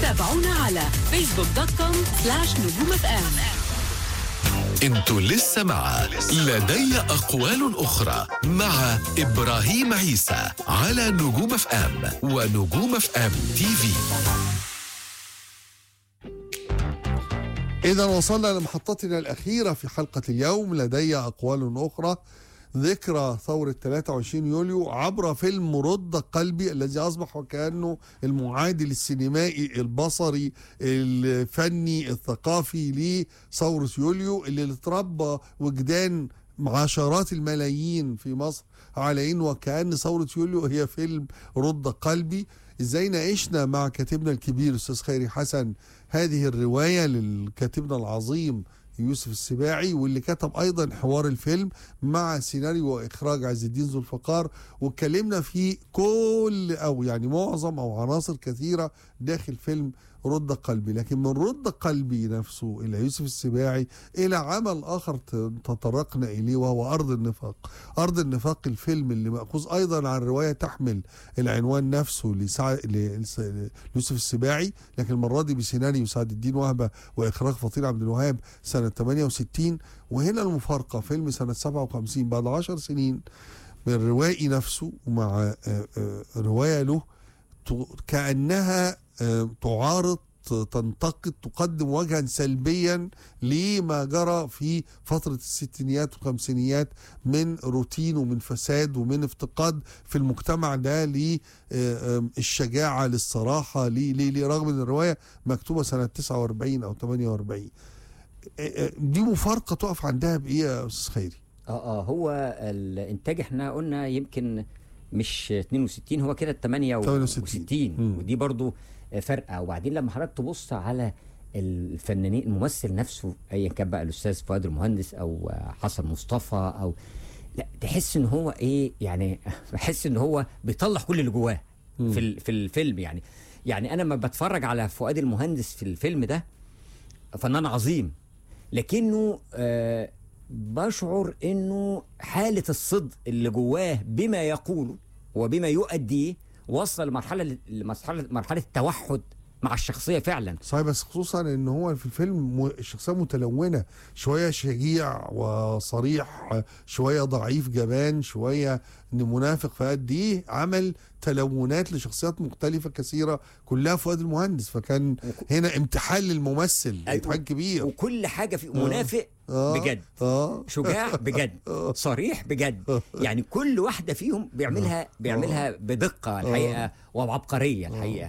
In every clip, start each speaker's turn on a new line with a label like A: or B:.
A: تابعونا على فيسبوك دوت كوم سلاش نجوم اف ام
B: انتوا لسه مع لدي أقوال أخرى مع إبراهيم عيسى على نجوم اف ام ونجوم اف ام تي في
C: إذا وصلنا لمحطتنا الأخيرة في حلقة اليوم لدي أقوال أخرى ذكرى ثورة 23 يوليو عبر فيلم رد قلبي الذي أصبح وكأنه المعادل السينمائي البصري الفني الثقافي لثورة يوليو اللي اتربى وجدان عشرات الملايين في مصر على إن وكأن ثورة يوليو هي فيلم رد قلبي ازاي ناقشنا مع كاتبنا الكبير استاذ خيري حسن هذه الروايه للكاتبنا العظيم يوسف السباعي واللي كتب ايضا حوار الفيلم مع سيناريو واخراج عز الدين ذو الفقار واتكلمنا في كل او يعني معظم او عناصر كثيره داخل فيلم رد قلبي لكن من رد قلبي نفسه الى يوسف السباعي الى عمل اخر ت- تطرقنا اليه وهو ارض النفاق ارض النفاق الفيلم اللي ماخوذ ايضا عن روايه تحمل العنوان نفسه لسع... ل- لس- ليوسف السباعي لكن المره دي بسيناريو سعد الدين وهبه واخراج فطين عبد الوهاب سنه 68 وهنا المفارقه فيلم سنه 57 بعد 10 سنين من الروائي نفسه ومع آه، آه، روايه له ت- كانها آه، تعارض تنتقد تقدم وجها سلبيا لما جرى في فترة الستينيات والخمسينيات من روتين ومن فساد ومن افتقاد في المجتمع ده للشجاعة للصراحة ليه ليه ليه رغم ان الرواية مكتوبة سنة 49 او 48 آه، آه، دي مفارقة تقف عندها بايه يا استاذ خيري؟
D: اه اه هو الانتاج احنا قلنا يمكن مش 62 هو كده 68
C: 68. مم.
D: ودي برضو فرقه وبعدين لما حضرتك تبص على الفنانين الممثل نفسه ايا كان بقى الاستاذ فؤاد المهندس او حسن مصطفى او لا تحس ان هو ايه يعني بحس ان هو بيطلع كل اللي جواه في ال- في الفيلم يعني يعني انا لما بتفرج على فؤاد المهندس في الفيلم ده فنان عظيم لكنه آه بشعر انه حاله الصدق اللي جواه بما يقوله وبما يؤديه وصل لمرحله لمرحله مرحله التوحد مع الشخصيه فعلا
C: صحيح بس خصوصا ان هو في الفيلم م- الشخصيه متلونه شويه شجيع وصريح شويه ضعيف جبان شويه إن منافق فقد ايه عمل تلونات لشخصيات مختلفه كثيره كلها فؤاد المهندس فكان هنا امتحان للممثل
D: أيوة.
C: امتحان كبير
D: وكل حاجه فيه منافق
C: آه.
D: بجد
C: اه
D: شجاع بجد صريح بجد يعني كل واحده فيهم بيعملها بيعملها بدقه الحقيقه وبعبقريه الحقيقه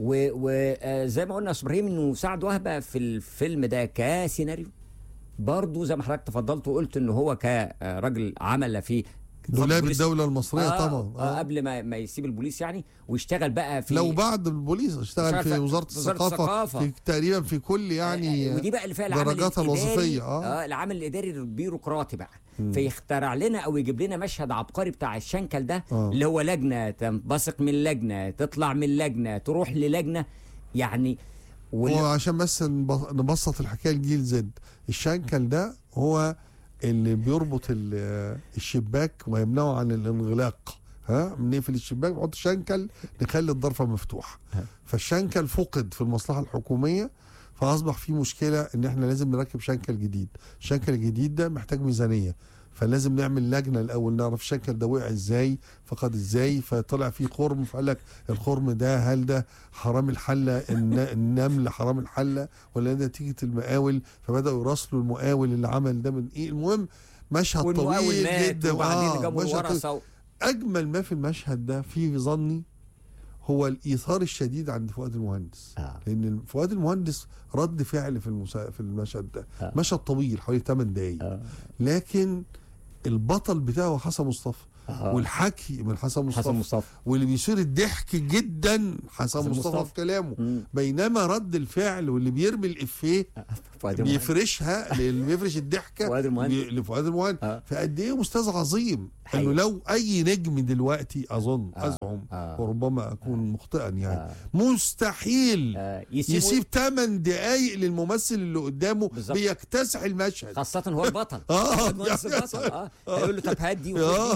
D: وزي ما قلنا يا أستاذ ابراهيم انه سعد وهبه في الفيلم ده كسيناريو برضه زي ما حضرتك تفضلت وقلت انه هو كراجل عمل في
C: دولاب
D: البوليس-
C: الدوله المصريه
D: آه
C: طبعا
D: آه
C: آه.
D: قبل ما ما يسيب البوليس يعني ويشتغل بقى في
C: لو بعد البوليس اشتغل
D: اشتغل
C: في
D: في
C: وزاره
D: وزارة
C: الثقافه
D: الثقافة.
C: في تقريبا في كل يعني
D: آه، ودي بقى اللي فيها العمل
C: درجاتها
D: الإداري
C: الوظيفيه اه
D: اه العمل الاداري البيروقراطي بقى فيخترع لنا او يجيب لنا مشهد عبقري بتاع الشنكل ده
C: آه.
D: اللي هو لجنه تنبثق من لجنه تطلع من لجنه تروح للجنه يعني وال...
C: هو عشان بس نب- نبسط الحكايه لجيل زد الشنكل ده هو اللي بيربط ال- الشباك ويمنعه عن الانغلاق ها بنقفل الشباك نحط شنكل نخلي الضرفه مفتوحه فالشنكل فقد في المصلحه الحكوميه فاصبح في مشكله ان احنا لازم نركب شنكل جديد الشنكل الجديد ده محتاج ميزانيه فلازم نعمل لجنه الاول نعرف الشنكل ده وقع ازاي فقد ازاي فطلع فيه خرم فقال لك الخرم ده هل ده حرام الحله الن- النمل حرام الحله ولا ده نتيجه المقاول فبداوا يراسلوا المقاول اللي عمل ده من ايه المهم مشهد
D: والمقاول
C: طويل
D: مات
C: جدا
D: وبعدين
C: آه،
D: جابوا
C: مشهد طويل.
D: الورثه و...
C: اجمل ما في المشهد ده في ظني هو الايثار الشديد عند فؤاد المهندس
D: آه.
C: لان فؤاد المهندس رد فعل في المسا... في المشهد ده
D: آه.
C: مشهد طويل حوالي 8 دقايق
D: آه.
C: لكن البطل بتاعه حسن مصطفى
D: آه.
C: والحكي من حسن مصطفى
D: حسن مصطفى
C: واللي بيثير الضحك جدا حسن
D: حسن
C: مصطفى
D: مصطفى.
C: في كلامه
D: مم.
C: بينما رد الفعل واللي بيرمي الافيه
D: فؤاد المهندس.
C: بيفرشها اللي بيفرش الضحكه
D: فؤاد المهندس.
C: بي- لفؤاد المهندس
D: آه.
C: فقد ايه استاذ عظيم
D: حقيقي.
C: انه لو اي نجم دلوقتي اظن
D: آه.
C: ازعم
D: آه.
C: وربما اكون مخطئا يعني
D: آه.
C: مستحيل
D: آه، يسيبوا
C: يسيب 8 دقايق للممثل اللي قدامه
D: بالظبط.
C: بيكتسح المشهد
D: خاصة هو البطل
C: آه.
D: فؤاد المهندس البطل اه هيقول له طب هات دي وخد دي
C: آه،
D: ويجيب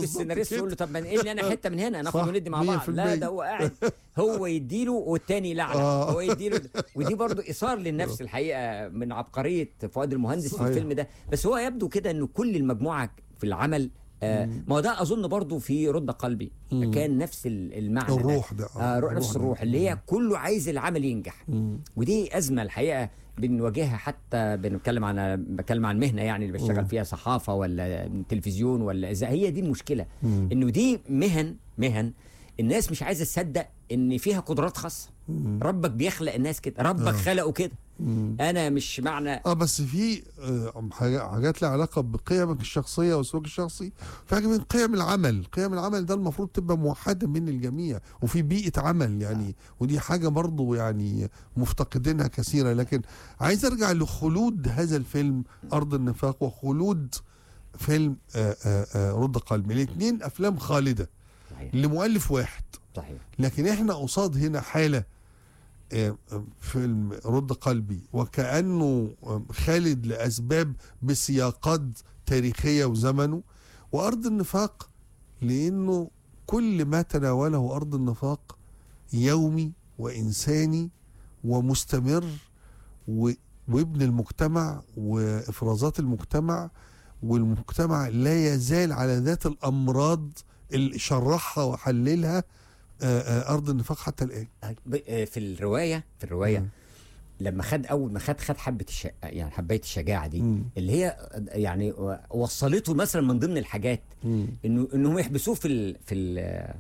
C: بالظبط
D: السيناريست
C: كده.
D: يقول له طب ما نقل لي انا حته من هنا ناخد
C: صح،
D: وندي مع بعض
C: 100%.
D: لا ده هو قاعد هو يديله والتاني يلعن
C: آه.
D: هو يديله ودي برضو اثار للنفس الحقيقه من عبقريه فؤاد المهندس في
C: صحيح.
D: الفيلم ده بس هو يبدو كده انه كل المجموعه في العمل آه ما هو ده اظن برضو في رد قلبي
C: مم.
D: كان نفس ال- المعنى ده.
C: الروح ده
D: آه روح نفس
C: ده.
D: الروح اللي هي كله عايز العمل ينجح
C: مم.
D: ودي ازمه الحقيقه بنواجهها حتى بنتكلم عن بتكلم عن مهنه يعني اللي بشتغل
C: مم.
D: فيها صحافه ولا تلفزيون ولا اذا هي دي المشكله
C: مم.
D: انه دي مهن مهن الناس مش عايزه تصدق ان فيها قدرات خاصه
C: مم.
D: ربك بيخلق الناس كده ربك
C: آه.
D: خلقه كده
C: مم.
D: انا مش معنى
C: اه بس في آه، حاجة- حاجات لها علاقه بقيمك الشخصيه وسلوك الشخصي في حاجه من قيم العمل قيم العمل ده المفروض تبقى موحده من الجميع وفي بيئه عمل يعني ودي حاجه برضو يعني مفتقدينها كثيرا لكن عايز ارجع لخلود هذا الفيلم ارض النفاق وخلود فيلم آه، آه، آه، رد قلبي الاثنين افلام خالده
D: صحيح
C: لمؤلف واحد
D: صحيح
C: لكن احنا قصاد هنا حاله آه، آه، فيلم رد قلبي وكانه آه، خالد لاسباب بسياقات تاريخيه وزمنه وارض النفاق لانه كل ما تناوله ارض النفاق يومي وانساني ومستمر و- وابن المجتمع وافرازات المجتمع والمجتمع لا يزال على ذات الامراض اللي شرحها وحللها آه، آه، ارض النفاق حتى الان
D: ب- آه، في الروايه في الروايه
C: مم.
D: لما خد اول ما خد خد حبه الش... يعني حبايه الشجاعه دي
C: مم.
D: اللي هي يعني وصلته مثلا من ضمن الحاجات
C: مم.
D: انه انهم يحبسوه في ال... في ال...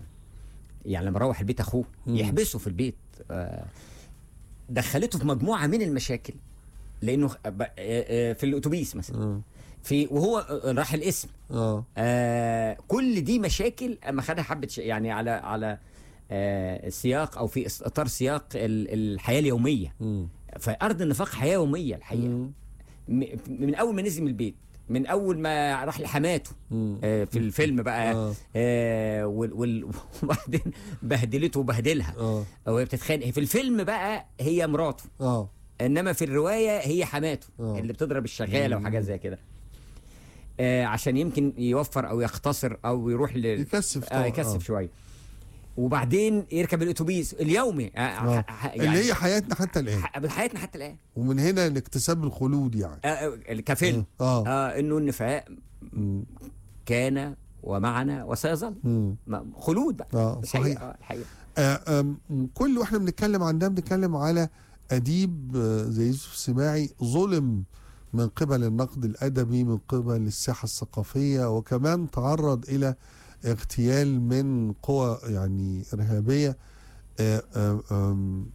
D: يعني لما روح البيت اخوه
C: مم.
D: يحبسه في البيت آه، دخلته في مجموعه من المشاكل لانه خ- ب- آه، آه، في الاتوبيس مثلا
C: اه
D: في وهو آه، راح الاسم
C: اه
D: آه كل دي مشاكل اما خدها حبه ش- يعني على على آه سياق او في اطار سياق ال- الحياه اليوميه
C: مم.
D: فارض النفاق حياه يوميه الحقيقه
C: مم.
D: م- من اول ما نزل من البيت من اول ما راح لحماته
C: مم.
D: آه في الفيلم بقى
C: آه.
D: آه وال- وال- وبعدين بهدلته وبهدلها
C: اه
D: وهي بتتخانق في الفيلم بقى هي مراته
C: اه
D: انما في الروايه هي حماته
C: آه.
D: اللي بتضرب الشغاله
C: مم.
D: وحاجات زي كده آه عشان يمكن يوفر او يختصر او يروح ل
C: يكثف
D: آه
C: طبعاً.
D: يكثف
C: آه.
D: شويه وبعدين يركب الاتوبيس اليومي آه
C: آه.
D: ح- ح-
C: اللي هي حياتنا حتى الان
D: ح- حياتنا حتى الان
C: ومن هنا الاكتساب الخلود يعني
D: آه آه، كفيلم
C: اه
D: آه انه النفاق
C: مم.
D: كان ومعنا وسيظل
C: مم.
D: ما- خلود بقى
C: اه صحيح
D: الحقيقة- الحقيقه
C: آه، آم، كل واحنا بنتكلم عن ده بنتكلم على اديب آه، زي يوسف السماعي ظلم من قبل النقد الادبي من قبل الساحه الثقافيه وكمان تعرض الى اغتيال من قوى يعني ارهابيه آه، آه، آم،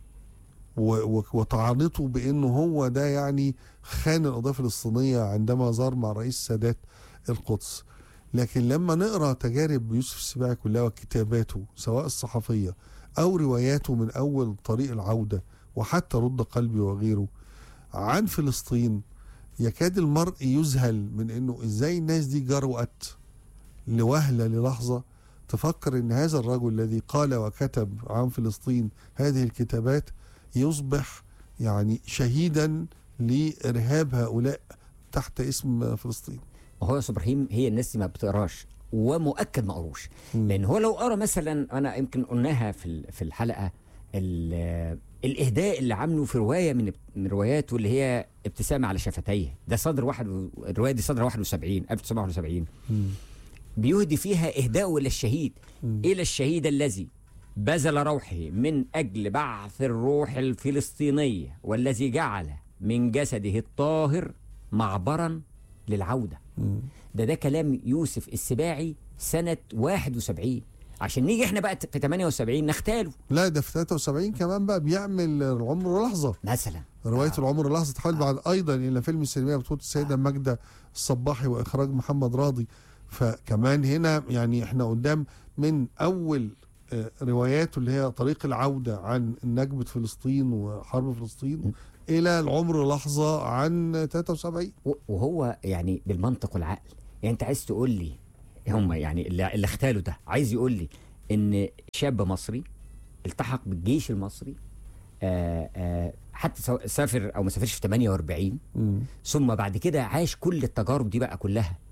C: و- و- وطعنته بانه هو ده يعني خان القضيه الفلسطينيه عندما زار مع رئيس السادات القدس لكن لما نقرا تجارب يوسف السباعي كلها وكتاباته سواء الصحفيه او رواياته من اول طريق العوده وحتى رد قلبي وغيره عن فلسطين يكاد المرء يذهل من انه ازاي الناس دي جرؤت لوهله للحظه تفكر ان هذا الرجل الذي قال وكتب عن فلسطين هذه الكتابات يصبح يعني شهيدا لارهاب هؤلاء تحت اسم فلسطين
D: وهو يا أستاذ ابراهيم هي الناس دي ما بتقراش ومؤكد ما قروش لان هو لو قرا مثلا انا يمكن قلناها في ال- في الحلقه ال- الاهداء اللي عامله في روايه من من رواياته اللي هي ابتسامه على شفتيه ده صدر واحد و- الروايه دي صدر 71 1971
C: مم.
D: بيهدي فيها اهداءه الى الشهيد
C: مم.
D: الى الشهيد الذي بذل روحه من اجل بعث الروح الفلسطينيه والذي جعل من جسده الطاهر معبرا للعوده
C: مم.
D: ده ده كلام يوسف السباعي سنة 71 عشان نيجي احنا بقى في 78 نختاله
C: لا ده في 73 كمان بقى بيعمل العمر لحظه
D: مثلا
C: روايه العمر لحظه تحول بعد ايضا الى فيلم سينمائي بطوله السيده ماجده الصباحي واخراج محمد راضي فكمان هنا يعني احنا قدام من اول آه، رواياته اللي هي طريق العوده عن نكبه فلسطين وحرب فلسطين الى العمر لحظه عن 73
D: و- وهو يعني بالمنطق والعقل يعني انت عايز تقول لي هم يعني اللي, اللي اختالوا ده عايز يقول لي ان شاب مصري التحق بالجيش المصري آآ آآ حتى سواء سافر او ما سافرش في 48
C: مم.
D: ثم بعد كده عاش كل التجارب دي بقى كلها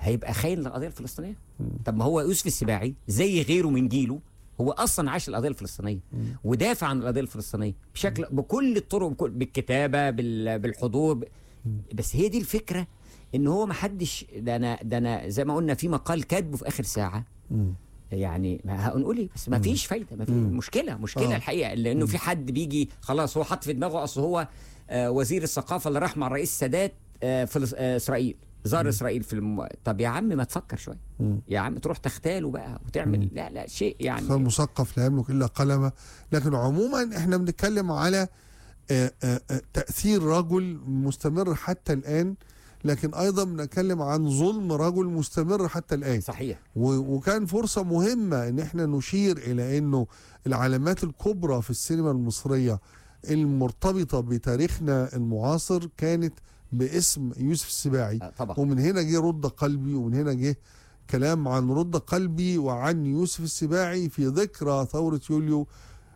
D: هيبقى خاين للقضيه الفلسطينيه طب ما هو يوسف السباعي زي غيره من جيله هو اصلا عاش القضيه الفلسطينيه ودافع عن القضيه الفلسطينيه بشكل بكل الطرق بكل بالكتابه بال- بالحضور ب- بس هي دي الفكره ان هو ما حدش ده انا ده انا زي ما قلنا في مقال كاتبه في اخر ساعه يعني ما هنقول ايه بس ما فيش فايده ما في مشكله مشكله
C: آه.
D: الحقيقه لانه في حد بيجي خلاص هو حط في دماغه اصل هو آه، وزير الثقافه اللي راح مع الرئيس السادات آه، فلس... آه، اسرائيل زار اسرائيل في الم... طب يا عم ما تفكر شويه يا عم تروح تختاله بقى وتعمل لا لا شيء يعني
C: فالمثقف لا يملك الا قلمه لكن عموما احنا بنتكلم على آه، آه، آه، تاثير رجل مستمر حتى الان لكن ايضا بنتكلم عن ظلم رجل مستمر حتى الان
D: صحيح
C: و- وكان فرصة مهمة ان احنا نشير الى انه العلامات الكبرى في السينما المصرية المرتبطة بتاريخنا المعاصر كانت باسم يوسف السباعي
D: آه، طبعا
C: ومن هنا جه رد قلبي ومن هنا جه كلام عن رد قلبي وعن يوسف السباعي في ذكرى ثورة يوليو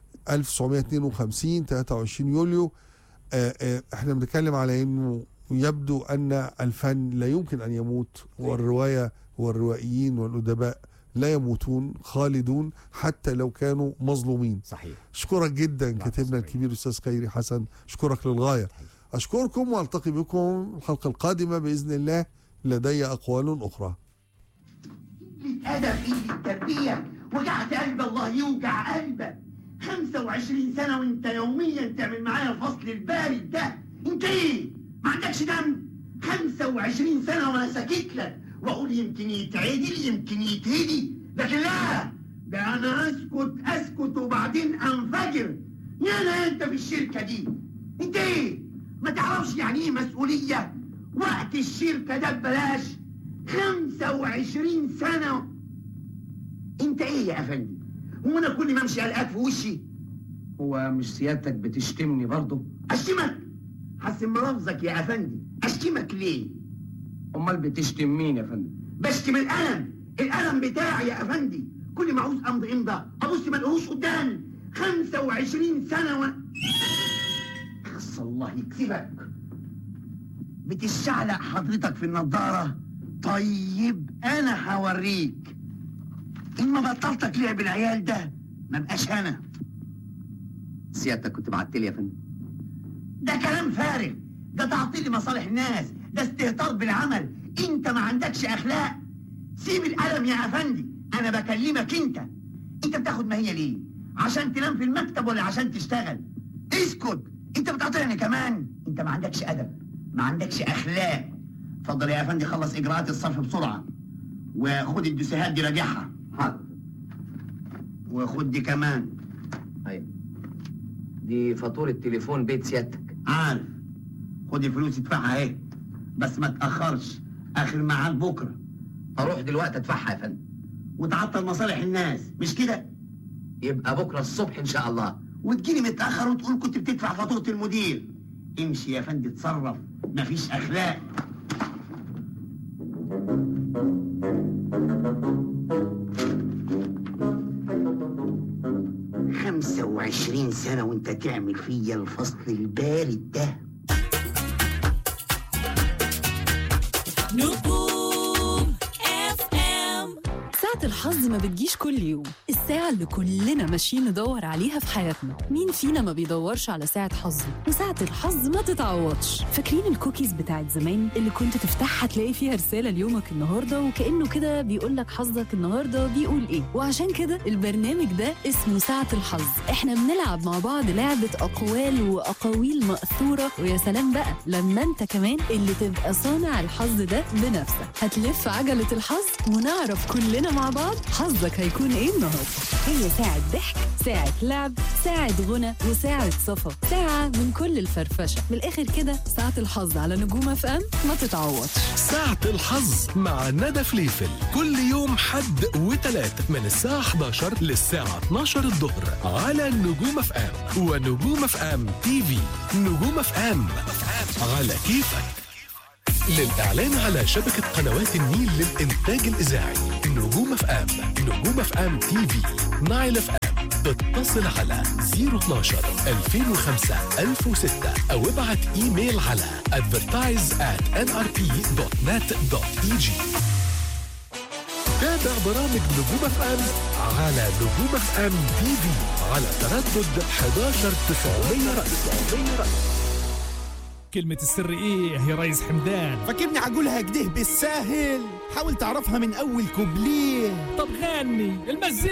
C: 1952 23 يوليو آه، آه، احنا بنتكلم على انه يبدو ان الفن لا يمكن ان يموت والروايه والروائيين والادباء لا يموتون خالدون حتى لو كانوا مظلومين
D: صحيح
C: اشكرك جدا
D: لا،
C: كاتبنا
D: صحيح.
C: الكبير الاستاذ خيري حسن اشكرك للغايه اشكركم والتقي بكم الحلقه القادمه باذن الله لدي اقوال اخرى
E: أدب في التربية وجعت قلب الله يوجع قلبك 25 سنة وانت يوميا تعمل معايا الفصل البارد ده انت ايه؟ ما عندكش دم؟ 25 سنة وانا ساكت لك واقول يمكن يتعدل يمكن يتهدي لكن لا ده انا اسكت اسكت وبعدين انفجر يا انا انت في الشركة دي انت ايه؟ ما تعرفش يعني ايه مسؤولية؟ وقت الشركة ده ببلاش 25 سنة انت ايه يا افندي؟ هو انا كل ما امشي القاك في وشي؟ هو مش سيادتك بتشتمني برضه؟ اشتمك؟ حسن ملفظك يا افندي، اشتمك ليه؟ امال بتشتم مين يا فندم؟ بشتم القلم، القلم بتاعي يا افندي، كل ما عاوز امضي امضى ابص ما الاقوش قدامي 25 سنة و اخص الله يكسبك بتشعلق حضرتك في النضارة طيب انا هوريك ان ما بطلتك لعب العيال ده ما بقاش انا سيادتك كنت بعت لي يا فندم ده كلام فارغ ده تعطيل مصالح الناس ده استهتار بالعمل انت ما عندكش اخلاق سيب القلم يا افندي انا بكلمك انت انت بتاخد ما هي ليه عشان تنام في المكتب ولا عشان تشتغل اسكت انت بتقاطعني كمان انت ما عندكش ادب ما عندكش اخلاق اتفضل يا افندي خلص اجراءات الصرف بسرعه وخد الدسيهات دي راجعها حاضر وخد دي كمان
F: ايوه دي فاتورة تليفون بيت سيادتك
E: عارف خد الفلوس ادفعها اهي بس ما تاخرش اخر ميعاد بكره
F: اروح دلوقتي ادفعها يا فندم
E: وتعطل مصالح الناس مش كده
F: يبقى بكرة الصبح ان شاء الله
E: وتجيلي متاخر وتقول كنت بتدفع فاتوره المدير امشي يا فندي اتصرف مفيش اخلاق خمسة وعشرين سنة وانت تعمل فيا الفصل البارد ده
A: نجوم اف ام
G: ساعة الحظ ما بتجيش كل يوم الساعة اللي كلنا ماشيين ندور عليها في حياتنا مين فينا ما بيدورش على ساعة حظه وساعة الحظ ما تتعوضش فاكرين الكوكيز بتاعت زمان اللي كنت تفتحها تلاقي فيها رسالة ليومك النهاردة وكأنه كده بيقول لك حظك النهاردة بيقول ايه وعشان كده البرنامج ده اسمه ساعة الحظ احنا بنلعب مع بعض لعبة أقوال وأقاويل مأثورة ويا سلام بقى لما انت كمان اللي تبقى صانع الحظ ده بنفسك هتلف عجلة الحظ ونعرف كلنا مع بعض حظك هيكون ايه النهاردة هي ساعة ضحك ساعة لعب ساعة غنى وساعة صفا ساعة من كل الفرفشة من الآخر كده ساعة الحظ على نجوم اف ام ما تتعوضش
B: ساعة الحظ مع ندى فليفل كل يوم حد وتلات من الساعة 11 للساعة 12 الظهر على نجوم اف ام ونجوم اف ام تي في نجوم اف ام على كيفك للإعلان على شبكة قنوات النيل للإنتاج الإذاعي نجوم اف ام نجوم اف ام تي في نايل اف ام اتصل على 012 2005 1006 أو ابعت إيميل على advertise at nrp.net.eg تابع برامج نجوم اف ام على نجوم اف ام تي في على تردد 11 900 رأس
H: كلمة السر ايه يا ريس حمدان
I: فاكرني هقولها كده بالساهل حاول تعرفها من اول كوبليه
H: طب غني المزيكا